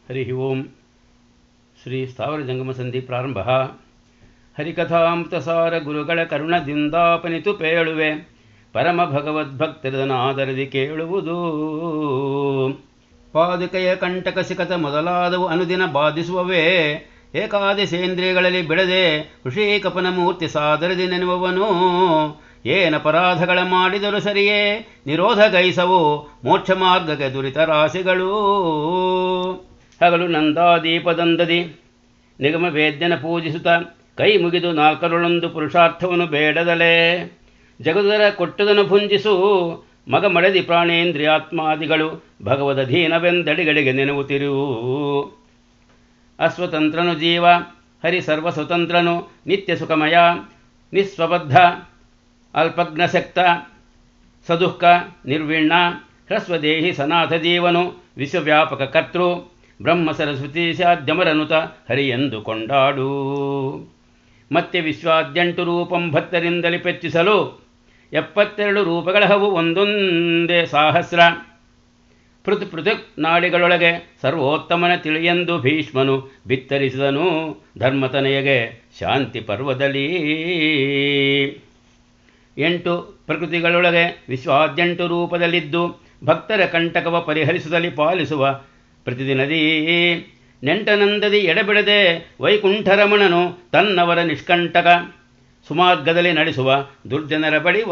ಹರಿ ಓಂ ಶ್ರೀ ಸ್ಥಾವರ ಜಂಗಮ ಸಂಧಿ ಪ್ರಾರಂಭ ಹರಿಕಥಾಮೃತಸಾರ ಗುರುಗಳ ಕರುಣದಿಂದಾಪನಿತು ಪೇಳುವೆ ಪರಮ ಭಗವದ್ಭಕ್ತರದನಾದರದಿ ಕೇಳುವುದು ಪಾದುಕೆಯ ಕಂಟಕ ಸಿಕತ ಮೊದಲಾದವು ಅನುದಿನ ಬಾಧಿಸುವವೇ ಏಕಾದಶೇಂದ್ರಿಯಗಳಲ್ಲಿ ಬಿಡದೆ ಋಷಿಕಪನ ಮೂರ್ತಿ ಸಾದರದಿ ನೆನುವವನು ಏನಪರಾಧಗಳ ಮಾಡಿದರೂ ಸರಿಯೇ ನಿರೋಧ ಗೈಸವು ಮೋಕ್ಷ ಮಾರ್ಗಕ್ಕೆ ದುರಿತ ರಾಶಿಗಳು ಹಗಲು ನಂದಾದೀಪದಂದದಿ ನಿಗಮ ವೇದ್ಯನ ಪೂಜಿಸುತ್ತ ಕೈ ಮುಗಿದು ನಾಲ್ಕರೊಳೊಂದು ಪುರುಷಾರ್ಥವನ್ನು ಬೇಡದಲೇ ಜಗದರ ಕೊಟ್ಟದನು ಭುಂಜಿಸು ಮಗ ಮಡದಿ ಪ್ರಾಣೇಂದ್ರಿಯಾತ್ಮಾದಿಗಳು ಭಗವದಧೀನವೆಂದಡಿಗಳಿಗೆ ನೆನವುತ್ತಿರು ಅಸ್ವತಂತ್ರನು ಜೀವ ಹರಿ ಸರ್ವಸ್ವತಂತ್ರನು ನಿತ್ಯ ಸುಖಮಯ ನಿಸ್ವಬದ್ಧ ಅಲ್ಪಜ್ಞಶಕ್ತ ಸದುಃಖ ನಿರ್ವಿಣ್ಣ ಹ್ರಸ್ವದೇಹಿ ಸನಾಥ ಜೀವನು ವಿಶ್ವವ್ಯಾಪಕ ಕರ್ತೃ ಬ್ರಹ್ಮ ಸರಸ್ವತಿ ಸಾಧ್യമರನುತ ಹರಿಯೆಂದು ಕೊಂಡಾಡು ಮತ್ತೆ ವಿಶ್ವಾದ್ಯಂಟು ರೂಪಂ ಭಕ್ತರಿಂದಲಿ ಪೆಚ್ಚಿಸಲು ಎಪ್ಪತ್ತೆರಡು ರೂಪಗಳ ಹವು ಒಂದೊಂದೇ ಸಾಹಸ್ರ ಪೃಥ್ ಪೃಥಕ್ ನಾಡಿಗಳೊಳಗೆ ಸರ್ವೋತ್ತಮನ ತಿಳಿಯೆಂದು ಭೀಷ್ಮನು ಬಿತ್ತರಿಸಿದನು ಧರ್ಮತನೆಯಗೆ ಶಾಂತಿ ಪರ್ವದಲ್ಲಿ ಎಂಟು ಪ್ರಕೃತಿಗಳೊಳಗೆ ವಿಶ್ವಾದ್ಯಂಟು ರೂಪದಲ್ಲಿದ್ದು ಭಕ್ತರ ಕಂಟಕವ ಪರಿಹರಿಸುತ್ತಲಿ ಪಾಲಿಸುವ ಪ್ರತಿದಿನದೀ ನೆಂಟನಂದದಿ ಎಡಬಿಡದೆ ವೈಕುಂಠರಮಣನು ತನ್ನವರ ನಿಷ್ಕಂಟಕ ಸುಮಾರ್ಗದಲ್ಲಿ ನಡೆಸುವ ದುರ್ಜನರ ಬಳಿವ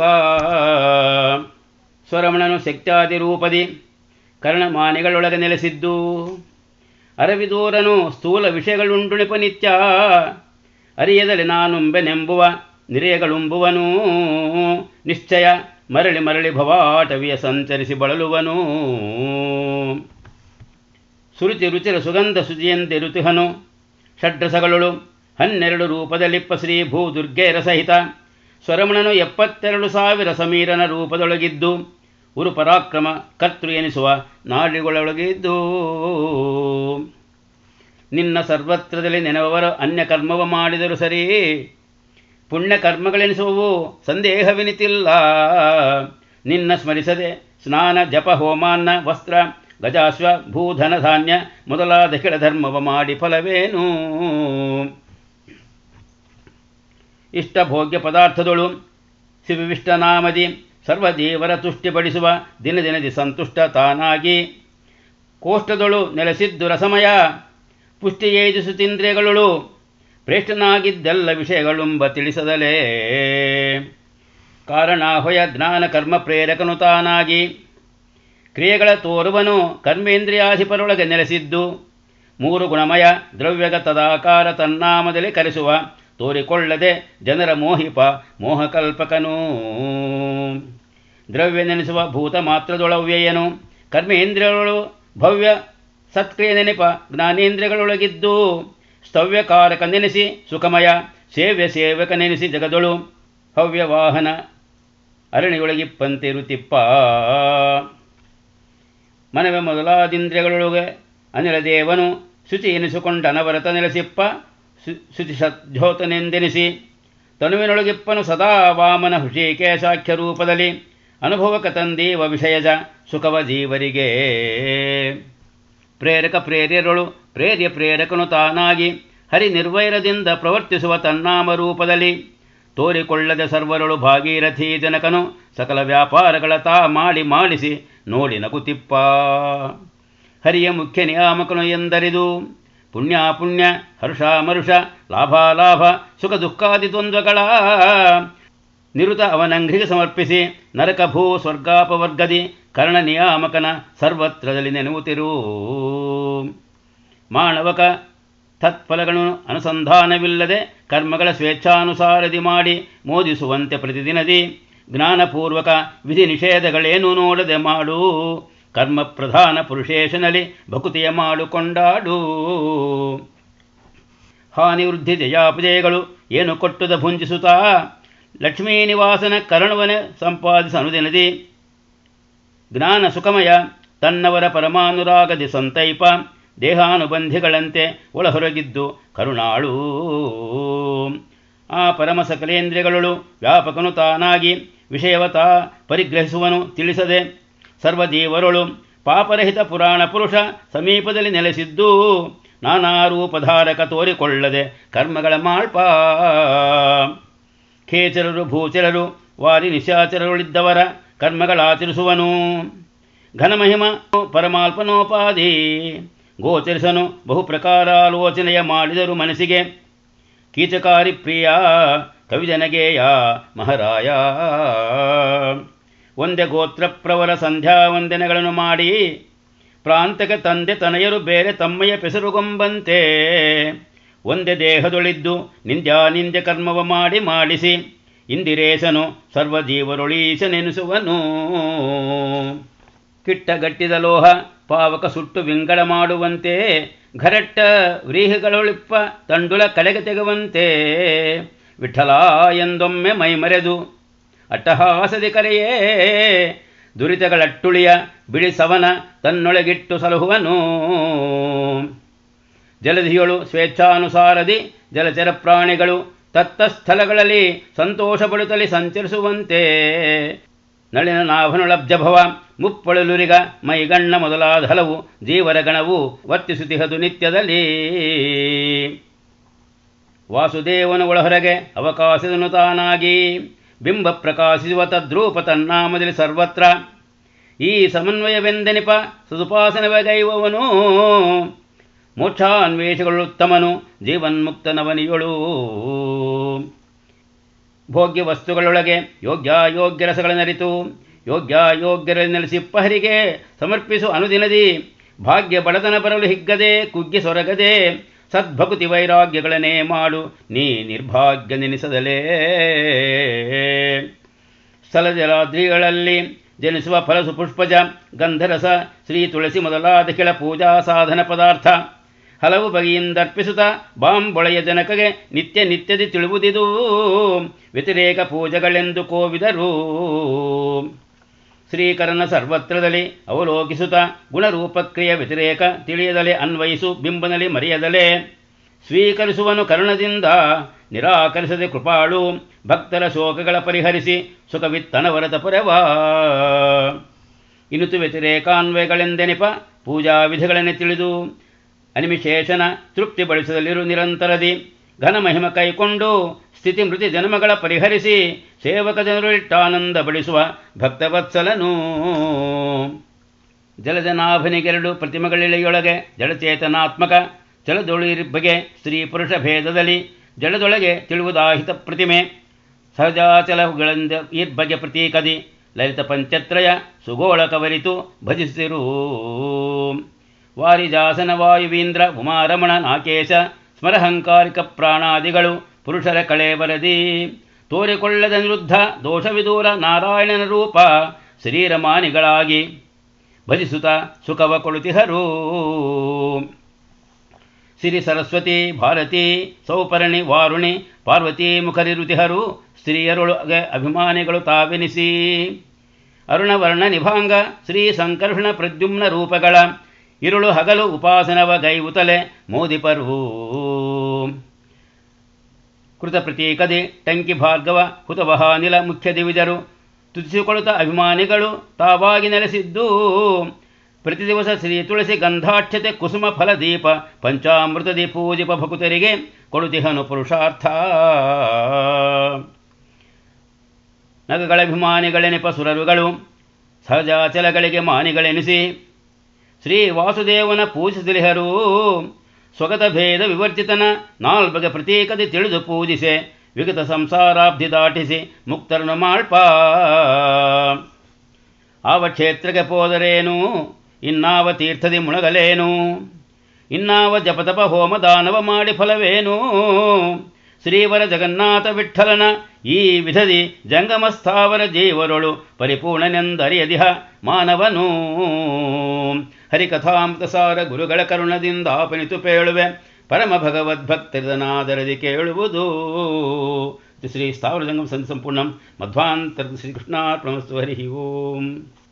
ಸ್ವರಮಣನು ಶಕ್ತ್ಯಾದಿ ರೂಪದಿ ಕರ್ಣಮಾನಿಗಳೊಳಗೆ ನೆಲೆಸಿದ್ದು ಅರವಿದೂರನು ಸ್ಥೂಲ ವಿಷಯಗಳುಂಡುಣಿಪ ನಿತ್ಯ ಅರಿಯದಲ್ಲಿ ನಾನುಂಬೆನೆಂಬುವ ನಿರೆಯಗಳುಂಬುವನು ನಿಶ್ಚಯ ಮರಳಿ ಮರಳಿ ಭವಾಟವಿಯ ಸಂಚರಿಸಿ ಬಳಲುವನು ಸುರುಚಿ ರುಚಿರ ಸುಗಂಧ ಸುಜಿಯಂತೆ ಋತುಹನು ಷಡ್ರಸಗಳು ಹನ್ನೆರಡು ರೂಪದಲ್ಲಿಪ್ಪ ಶ್ರೀ ಭೂ ದುರ್ಗೆಯರ ಸಹಿತ ಸ್ವರಮಣನು ಎಪ್ಪತ್ತೆರಡು ಸಾವಿರ ಸಮೀರನ ರೂಪದೊಳಗಿದ್ದು ಉರು ಪರಾಕ್ರಮ ಕರ್ತೃ ಎನಿಸುವ ನಾಡಿಗಳೊಳಗಿದ್ದು ನಿನ್ನ ಸರ್ವತ್ರದಲ್ಲಿ ನೆನವವರು ಅನ್ಯ ಕರ್ಮವ ಮಾಡಿದರು ಸರಿ ಪುಣ್ಯ ಕರ್ಮಗಳೆನಿಸುವವು ಸಂದೇಹವೆನಿತಿಲ್ಲ ನಿನ್ನ ಸ್ಮರಿಸದೆ ಸ್ನಾನ ಜಪ ಹೋಮಾನ್ನ ವಸ್ತ್ರ ಗಜಾಶ್ವ ಭೂಧನ ಧಾನ್ಯ ಮೊದಲಾದ ಕೆಳ ಧರ್ಮವ ಮಾಡಿ ಫಲವೇನು ಇಷ್ಟ ಭೋಗ್ಯ ಪದಾರ್ಥದೊಳು ಶಿವವಿಷ್ಟನಾಮದಿ ಸರ್ವದೇವರ ತುಷ್ಟಿಪಡಿಸುವ ದಿನ ದಿನದಿ ಸಂತುಷ್ಟ ತಾನಾಗಿ ಕೋಷ್ಟದೊಳು ನೆಲೆಸಿದ್ದು ರಸಮಯ ಪುಷ್ಟಿಯೇಜಿಸುತ್ತಿಂದ್ರಿಯಗಳು ಪ್ರೇಷ್ಠನಾಗಿದ್ದೆಲ್ಲ ವಿಷಯಗಳುಂಬ ತಿಳಿಸದಲೇ ಕಾರಣಾಹೊಯ ಜ್ಞಾನ ಕರ್ಮ ಪ್ರೇರಕನು ತಾನಾಗಿ ಕ್ರಿಯೆಗಳ ತೋರುವನು ಕರ್ಮೇಂದ್ರಿಯಾಧಿಪರೊಳಗೆ ನೆಲೆಸಿದ್ದು ಮೂರು ಗುಣಮಯ ದ್ರವ್ಯಗತದಾಕಾರ ತನ್ನಾಮದಲ್ಲಿ ಕರೆಸುವ ತೋರಿಕೊಳ್ಳದೆ ಜನರ ಮೋಹಿಪ ಮೋಹಕಲ್ಪಕನು ದ್ರವ್ಯ ನೆನೆಸುವ ಭೂತ ಮಾತ್ರದೊಳವ್ಯಯನು ಕರ್ಮೇಂದ್ರಿಯಗಳು ಭವ್ಯ ಸತ್ಕ್ರಿಯ ನೆನಪ ಜ್ಞಾನೇಂದ್ರಿಯಗಳೊಳಗಿದ್ದು ಸ್ತವ್ಯಕಾರಕ ನೆನೆಸಿ ಸುಖಮಯ ಸೇವ್ಯ ಸೇವಕ ನೆನೆಸಿ ಜಗದೊಳು ಭವ್ಯ ವಾಹನ ಅರಣಿಯೊಳಗಿಪ್ಪಂತೆ ರುತಿಪ್ಪ ಮನವೆ ಮೊದಲಾದಿಂದ್ರಿಯಗಳೊಳಗೆ ಅನಿಲ ದೇವನು ಶುಚಿ ಎನಿಸಿಕೊಂಡ ಅನವರತ ನೆಲೆಸಿಪ್ಪ ಶುಚಿ ಸಜ್ಜೋತನೆಂದೆನಿಸಿ ತನುವಿನೊಳಗಿಪ್ಪನು ಸದಾ ವಾಮನ ಹೃಷಿಕೇಶಾಖ್ಯ ರೂಪದಲ್ಲಿ ಅನುಭವಕ ತಂದೀವ ವಿಷಯಜ ಸುಖವ ಜೀವರಿಗೆ ಪ್ರೇರಕ ಪ್ರೇರ್ಯರೊಳು ಪ್ರೇರ್ಯ ಪ್ರೇರಕನು ತಾನಾಗಿ ಹರಿ ನಿರ್ವೈರದಿಂದ ಪ್ರವರ್ತಿಸುವ ತನ್ನಾಮ ರೂಪದಲ್ಲಿ ತೋರಿಕೊಳ್ಳದೆ ಸರ್ವರಳು ಭಾಗೀರಥಿ ಜನಕನು ಸಕಲ ವ್ಯಾಪಾರಗಳ ತಾ ಮಾಡಿ ಮಾಡಿಸಿ ನೋಡಿ ನಗುತಿಪ್ಪ ಹರಿಯ ಮುಖ್ಯ ನಿಯಾಮಕನು ಎಂದರಿದು ಪುಣ್ಯಾಪುಣ್ಯ ಹರ್ಷ ಮರುಷ ಲಾಭಾಲಾಭ ಸುಖ ದುಃಖಾದಿ ದ್ವಂದ್ವಗಳ ನಿರುತ ಅವನಂಘ್ರಿಗೆ ಸಮರ್ಪಿಸಿ ನರಕ ಭೂ ಸ್ವರ್ಗಾಪವರ್ಗದಿ ಕರ್ಣ ನಿಯಾಮಕನ ಸರ್ವತ್ರದಲ್ಲಿ ನೆನವುತ್ತಿರು ಮಾನವಕ ತತ್ಫಲಗಳನ್ನು ಅನುಸಂಧಾನವಿಲ್ಲದೆ ಕರ್ಮಗಳ ಸ್ವೇಚ್ಛಾನುಸಾರದಿ ಮಾಡಿ ಮೋದಿಸುವಂತೆ ಪ್ರತಿದಿನದಿ ಜ್ಞಾನಪೂರ್ವಕ ವಿಧಿ ನಿಷೇಧಗಳೇನು ನೋಡದೆ ಮಾಡು ಕರ್ಮ ಪ್ರಧಾನ ಪುರುಷೇಶನಲ್ಲಿ ಭಕುತಿಯ ಮಾಡಿಕೊಂಡಾಡು ಹಾನಿ ವೃದ್ಧಿ ಜಯಾಪಜಯಗಳು ಏನು ಕೊಟ್ಟುದ ಭುಂಜಿಸುತ್ತಾ ಲಕ್ಷ್ಮೀ ನಿವಾಸನ ಕರಣವನೆ ಸಂಪಾದಿಸ ಅನುದಿನದಿ ಜ್ಞಾನ ಸುಖಮಯ ತನ್ನವರ ಪರಮಾನುರಾಗದಿ ಸಂತೈಪ ದೇಹಾನುಬಂಧಿಗಳಂತೆ ಒಳಹೊರಗಿದ್ದು ಕರುಣಾಳು ಆ ಪರಮ ಸಕಲೇಂದ್ರಿಯಗಳು ವ್ಯಾಪಕನು ತಾನಾಗಿ ವಿಷಯವತ ಪರಿಗ್ರಹಿಸುವನು ತಿಳಿಸದೆ ಸರ್ವದೇವರೊಳು ಪಾಪರಹಿತ ಪುರಾಣ ಪುರುಷ ಸಮೀಪದಲ್ಲಿ ನೆಲೆಸಿದ್ದು ನಾನಾ ರೂಪಧಾರಕ ತೋರಿಕೊಳ್ಳದೆ ಕರ್ಮಗಳ ಮಾಳ್ಪ ಖೇಚರರು ಭೂಚರರು ವಾರಿ ನಿಶಾಚರರುಳಿದ್ದವರ ಕರ್ಮಗಳಾಚರಿಸುವನು ಘನಮಹಿಮ ಪರಮಾಲ್ಪನೋಪಾದಿ ಗೋಚರಿಸನು ಬಹು ಪ್ರಕಾರಾಲೋಚನೆಯ ಮಾಡಿದರು ಮನಸ್ಸಿಗೆ ಕೀಚಕಾರಿ ಪ್ರಿಯ ಕವಿಜನಗೇಯ ಮಹಾರಾಯ ಒಂದೇ ಗೋತ್ರ ಪ್ರವರ ಸಂಧ್ಯಾ ವಂದನೆಗಳನ್ನು ಮಾಡಿ ಪ್ರಾಂತಕ್ಕೆ ತಂದೆ ತನಯರು ಬೇರೆ ತಮ್ಮಯ್ಯ ಪೆಸರುಗೊಂಬಂತೆ ಒಂದೇ ದೇಹದೊಳಿದ್ದು ನಿಂದ್ಯಾ ನಿಂದ್ಯ ಕರ್ಮವ ಮಾಡಿ ಮಾಡಿಸಿ ಇಂದಿರೇಶನು ಸರ್ವಜೀವರೊಳೀಶನೆನಿಸುವನು ಕಿಟ್ಟಗಟ್ಟಿದ ಲೋಹ ಪಾವಕ ಸುಟ್ಟು ವಿಂಗಡ ಮಾಡುವಂತೆ ಘರಟ್ಟ ವ್ರೀಹಿಗಳೊಳಿಪ್ಪ ತಂಡುಲ ಕಡೆಗೆ ತೆಗುವಂತೆ ವಿಠಲ ಎಂದೊಮ್ಮೆ ಮೈಮರೆದು ಅಟ್ಟಹಾಸದಿ ಕರೆಯೇ ದುರಿತಗಳಟ್ಟುಳಿಯ ಬಿಡಿಸವನ ತನ್ನೊಳಗಿಟ್ಟು ಸಲಹುವನು ಜಲಧಿಯೊಳು ಸ್ವೇಚ್ಛಾನುಸಾರದಿ ಜಲಚರ ಪ್ರಾಣಿಗಳು ತತ್ತ ಸ್ಥಳಗಳಲ್ಲಿ ಸಂತೋಷ ಪಡುತ್ತಲೇ ಸಂಚರಿಸುವಂತೆ ನಳಿನ ನಾಭನುಳಬ್ಜಭವ ಮುಪ್ಪೊಳಲುರಿಗ ಮೈಗಣ್ಣ ಮೊದಲಾದ ಹಲವು ಜೀವರ ಗಣವು ವರ್ತಿಸುತ್ತಿಹದು ನಿತ್ಯದಲ್ಲಿ ವಾಸುದೇವನ ಒಳಹೊರಗೆ ಅವಕಾಶದನು ತಾನಾಗಿ ಬಿಂಬ ಪ್ರಕಾಶಿಸುವ ತದ್ರೂಪ ತನ್ನಾಮದಲ್ಲಿ ಸರ್ವತ್ರ ಈ ಸಮನ್ವಯವೆಂದೆನಿಪ ಸದುಪಾಸನವಗೈವವನು ಮೋಕ್ಷಾನ್ವೇಷಗಳುತ್ತಮನು ಜೀವನ್ಮುಕ್ತನವನಿಯೊಳು ಭೋಗ್ಯ ವಸ್ತುಗಳೊಳಗೆ ಯೋಗ್ಯಾಯೋಗ್ಯ ರಸಗಳನ್ನರಿತು ಯೋಗ್ಯಾಯೋಗ್ಯರಲ್ಲಿ ನೆಲೆಸಿಪ್ಪಹರಿಗೆ ಸಮರ್ಪಿಸು ಅನುದಿನದಿ ಭಾಗ್ಯ ಬಡತನ ಬರಲು ಹಿಗ್ಗದೆ ಕುಗ್ಗಿ ಸೊರಗದೆ ಸದ್ಭಕುತಿ ವೈರಾಗ್ಯಗಳನ್ನೇ ಮಾಡು ನೀ ನಿರ್ಭಾಗ್ಯ ನೆನೆಸದಲೇ ಸ್ಥಳಜಲಾದ್ರಿಗಳಲ್ಲಿ ಜನಿಸುವ ಫಲಸು ಪುಷ್ಪಜ ಗಂಧರಸ ಶ್ರೀ ತುಳಸಿ ಮೊದಲಾದ ಕೆಳ ಪೂಜಾ ಸಾಧನ ಪದಾರ್ಥ ಹಲವು ಬಗೆಯಿಂದರ್ಪಿಸುತ್ತ ಬಾಂಬೊಳೆಯ ಜನಕಗೆ ನಿತ್ಯ ನಿತ್ಯದಿ ತಿಳಿವುದಿದು ವ್ಯತಿರೇಕ ಪೂಜೆಗಳೆಂದು ಕೋವಿದರು ಶ್ರೀಕರನ ಸರ್ವತ್ರದಲ್ಲಿ ಅವಲೋಕಿಸುತ್ತ ಗುಣರೂಪಕ್ರಿಯ ವ್ಯತಿರೇಕ ತಿಳಿಯದಲೆ ಅನ್ವಯಿಸು ಬಿಂಬನಲ್ಲಿ ಮರೆಯದಲೆ ಸ್ವೀಕರಿಸುವನು ಕರುಣದಿಂದ ನಿರಾಕರಿಸದೆ ಕೃಪಾಳು ಭಕ್ತರ ಶೋಕಗಳ ಪರಿಹರಿಸಿ ಸುಖವಿತ್ತನವರತ ಪುರವ ಇನುತು ವ್ಯತಿರೇಕಾನ್ವಯಗಳೆಂದೆನಿಪ ಪೂಜಾ ವಿಧಿಗಳನ್ನೇ ತಿಳಿದು ಅನಿಮಿಶೇಷನ ತೃಪ್ತಿ ಬಳಸದಲ್ಲಿರು ನಿರಂತರದಿ ಘನಮಹಿಮ ಕೈಕೊಂಡು ಸ್ಥಿತಿ ಮೃತಿ ಜನ್ಮಗಳ ಪರಿಹರಿಸಿ ಸೇವಕ ಜನರಿಟ್ಟಾನಂದ ಬಡಿಸುವ ಭಕ್ತವತ್ಸಲನು ಜಲಜನಾಭನಿಗೆರಡು ಪ್ರತಿಮೆಗಳಿಳೆಯೊಳಗೆ ಜಡಚೇತನಾತ್ಮಕ ಜಲದೊಳಿರ್ಬಗೆ ಸ್ತ್ರೀ ಪುರುಷ ಭೇದದಲ್ಲಿ ಜಡದೊಳಗೆ ತಿಳುವುದಾಹಿತ ಪ್ರತಿಮೆ ಸಹಜಾಚಲಗಳಿಂದ ಇರ್ಬಗೆ ಪ್ರತೀಕದಿ ಲಲಿತ ಪಂಚತ್ರಯ ಸುಗೋಳ ಕವರಿತು ಭಜಿಸಿರು ವಾರಿಜಾಸನ ವಾಯುವೀಂದ್ರ ಉಮಾರಮಣ ನಾಕೇಶ ಸ್ಮರಹಂಕಾರಿಕ ಪ್ರಾಣಾದಿಗಳು ಪುರುಷರ ಕಳೇವರದಿ ತೋರಿಕೊಳ್ಳದ ನಿರುದ್ಧ ದೋಷವಿದೂರ ನಾರಾಯಣನ ರೂಪ ಶರೀರಮಾನಿಗಳಾಗಿ ಭಜಿಸುತ್ತ ಸುಖವ ಕೊಳುತಿಹರು ಸಿರಿ ಸರಸ್ವತಿ ಭಾರತಿ ಸೌಪರ್ಣಿ ವಾರುಣಿ ಪಾರ್ವತಿ ಮುಖರಿರುತಿಹರು ಸ್ತ್ರೀಯರೊಳಗೆ ಅಭಿಮಾನಿಗಳು ತಾವೆನಿಸಿ ಅರುಣವರ್ಣ ನಿಭಾಂಗ ಶ್ರೀ ಸಂಕರ್ಷಣ ಪ್ರದ್ಯುಮ್ನ ರೂಪಗಳ ಇರುಳು ಹಗಲು ಉಪಾಸನವ ಗೈವುತಲೆ ಮೋದಿಪರು ಕೃತ ಪ್ರತೀಕದಿ ಟಂಕಿ ಭಾರ್ಗವ ಹುತವಹಾನಿಲ ಮುಖ್ಯ ದಿವಿಜರು ತುತಿಸಿಕೊಳ್ಳುತ್ತ ಅಭಿಮಾನಿಗಳು ತಾವಾಗಿ ನೆಲೆಸಿದ್ದು ಪ್ರತಿ ದಿವಸ ಶ್ರೀ ತುಳಸಿ ಗಂಧಾಕ್ಷತೆ ಕುಸುಮ ಫಲದೀಪ ಪಂಚಾಮೃತದಿ ಪೂಜಿಪ ಭಕುತರಿಗೆ ಕೊಡುತಿಹನು ಪುರುಷಾರ್ಥ ನಗಗಳಭಿಮಾನಿಗಳೆನಿಪ ಸುರರುಗಳು ಸಹಜಾಚಲಗಳಿಗೆ ಮಾನಿಗಳೆನಿಸಿ ಶ್ರೀ ವಾಸುದೇವನ ಪೂಜಿಸಿಲಿಹರು ಸ್ವಗತ ಭೇದ ವಿವರ್ಜಿತನ ನಾಲ್ಬಗೆ ಪ್ರತೀಕದಿ ತಿಳಿದು ಪೂಜಿಸೆ ವಿಗತ ಸಂಸಾರಾಬ್ಧಿ ದಾಟಿಸಿ ಮುಕ್ತರನು ಮಾಳ್ಪ ಆವ ಕ್ಷೇತ್ರಕ್ಕೆ ಹೋದರೇನು ಇನ್ನಾವ ತೀರ್ಥದಿ ಮುಣಗಲೇನು ಇನ್ನಾವ ಜಪತಪ ಹೋಮ ದಾನವ ಮಾಡಿ ಫಲವೇನು ಶ್ರೀವರ ಜಗನ್ನಾಥ ವಿಠಲನ ಈ ವಿಧದಿ ಜಂಗಮಸ್ಥಾವರ ಜೀವರೊಳು ಪರಿಪೂರ್ಣನೆಂದರಿಯದಿಹ ಮಾನವನು ಹರಿಕಥಾಮೃತಸಾರ ಗುರುಗಳ ಕರುಣದಿಂದ ಆಪನಿತು ಪೇಳುವೆ ಪರಮ ಭಗವದ್ಭಕ್ತರದನಾದರದಿ ಕೇಳುವುದು ಶ್ರೀ ಸ್ಥಾವರ ಜಂಗಮ ಸಂತ ಸಂಪೂರ್ಣಂ ಮಧ್ವಾಂತರ ಶ್ರೀಕೃಷ್ಣಾರ್ಪಣಮಸ್ತು ಹರಿ ಓಂ